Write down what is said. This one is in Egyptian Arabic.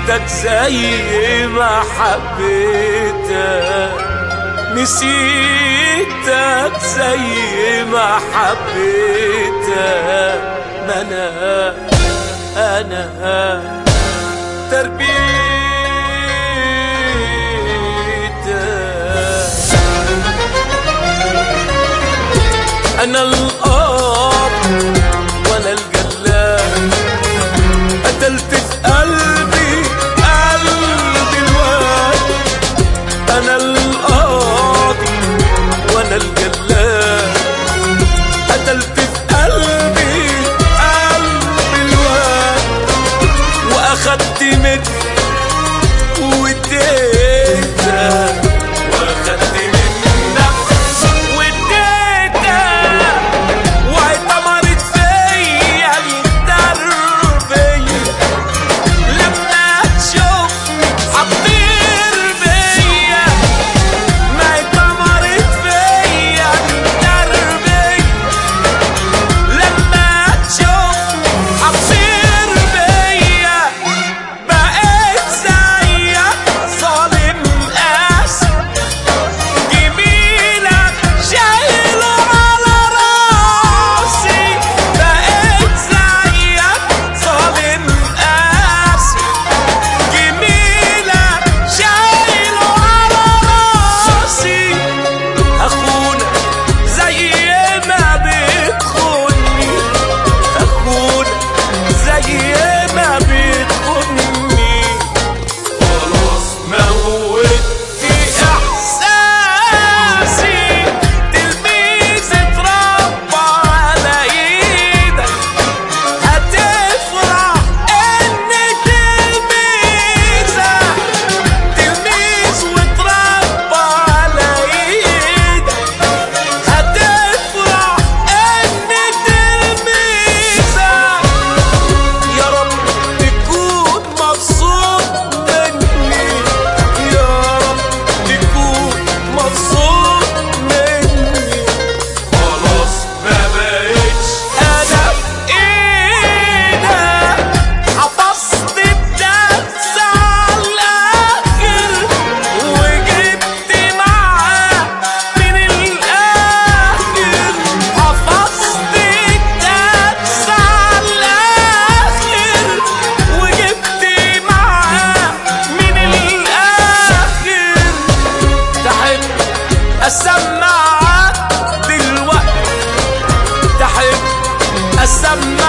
نسيتك زي ما حبيتك نسيتك زي ما حبيتك ما انا انا تربيتك انا الاب وانا الجلاد قتلت في قلبي قلبي الواد انا القاضي وانا الجلاد قتلت في قلبي قلبي الواد واخدت منك واديتك واخدت منك واديتك واعتمرت فيا التربيه لما تشوفني حطير بيا ما اتمرت فيا التربية لما تشوفني حطير بيا بقيت زيك ظالم قاسي جميلك شايله على راسي بقيت زيك ظالم قاسي جميلك شايله على راسي اخونا زي ما بتخوني اخونا زي ما بتخوني خلاص موت في احساسي تلميذ اتربى على ايدك هتفرح ان تلميذك تلميذ واتربى على ايدك هتفرح ان تلميذك يا رب تكون مبسوط مني يا رب تكون مبسوط مني خلاص ما بقتش انا في ايدك حفظت الدرس على الاخر وجبت معاه من الاخر حفظت الدرس على الاخر وجبت معاه من الاخر تحب اسمعك دلوقتي تحب اسمعك